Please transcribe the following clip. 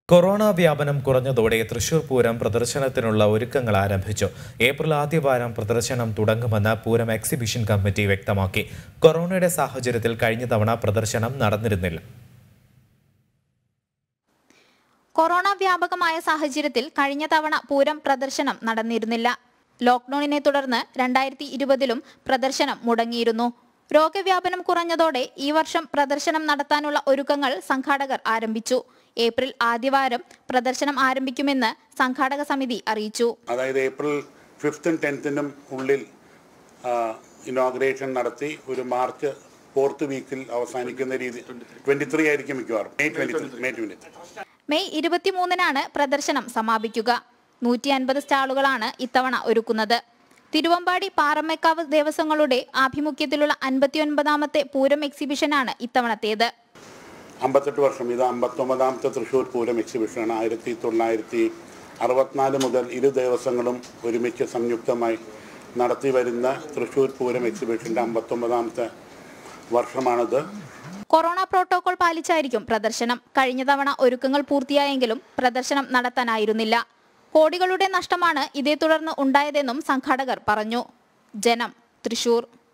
corona വ്യാപനം കുറഞ്ഞതോടെ തൃശൂർ പൂരം പ്രദർശനത്തിനുള്ള ഒരുക്കങ്ങൾ ആരംഭിച്ചു ഏപ്രിൽ ആദ്യവാരം പ്രദർശനം തുടങ്ങുമെന്ന് പൂരം എക്സിബിഷൻ കമ്മിറ്റി വ്യക്തമാക്കി കൊറോണയുടെ സാഹചര്യത്തിൽ കഴിഞ്ഞ തവണ പ്രദർശനം നടന്നിരുന്നില്ല കൊറോണ വ്യാപകമായ സാഹചര്യത്തിൽ കഴിഞ്ഞ തവണ പൂരം പ്രദർശനം നടന്നിരുന്നില്ല ലോക്ക്ഡൌണിനെ തുടർന്ന് രണ്ടായിരത്തി ഇരുപതിലും പ്രദർശനം മുടങ്ങിയിരുന്നു രോഗവ്യാപനം കുറഞ്ഞതോടെ ഈ വർഷം പ്രദർശനം നടത്താനുള്ള ഒരുക്കങ്ങൾ സംഘാടകർ ആരംഭിച്ചു ഏപ്രിൽ ആദ്യവാരം പ്രദർശനം ആരംഭിക്കുമെന്ന് സംഘാടക സമിതി അറിയിച്ചു അതായത് ഏപ്രിൽ ഫിഫ്ത്തും ടെൻത്തിനും ഉള്ളിൽ ഇനോഗ്രേഷൻ നടത്തി ഒരു മാർച്ച് ഫോർത്ത് വീക്കിൽ അവസാനിക്കുന്ന രീതി ട്വൻറ്റി ത്രീ ആയിരിക്കും മിക്കവാറും May twenty May twenty three May ഇരുപത്തിമൂന്നിനാണ് പ്രദർശനം സമാപിക്കുക നൂറ്റി അൻപത് സ്റ്റാളുകളാണ് ഇത്തവണ ഒരുക്കുന്നത് തിരുവമ്പാടി പാറമേക്കാവ് ദേവസ്വങ്ങളുടെ ആഭിമുഖ്യത്തിലുള്ള അൻപത്തിയൊൻപതാമത്തെ പൂരം എക്സിബിഷനാണ് ഇത്തവണത്തേത് അമ്പത്തെട്ട് വർഷം ഇത് അമ്പത്തൊമ്പതാമത്തെ തൃശ്ശൂർ പൂരം എക്സിബിഷനാണ് ആയിരത്തി തൊള്ളായിരത്തി അറുപത്തിനാല് മുതൽ ഇരു ദേവസ്വങ്ങളും ഒരുമിച്ച് സംയുക്തമായി നടത്തി വരുന്ന തൃശ്ശൂർ പൂരം എക്സിബിഷൻ്റെ അമ്പത്തൊമ്പതാമത്തെ വർഷമാണിത് കൊറോണ പ്രോട്ടോകോൾ പാലിച്ചായിരിക്കും പ്രദർശനം കഴിഞ്ഞ തവണ ഒരുക്കങ്ങൾ പൂർത്തിയായെങ്കിലും പ്രദർശനം നടത്താനായിരുന്നില്ല കോടികളുടെ നഷ്ടമാണ് ഇതേ തുടർന്ന് ഉണ്ടായതെന്നും സംഘാടകർ പറഞ്ഞു ജനം തൃശൂർ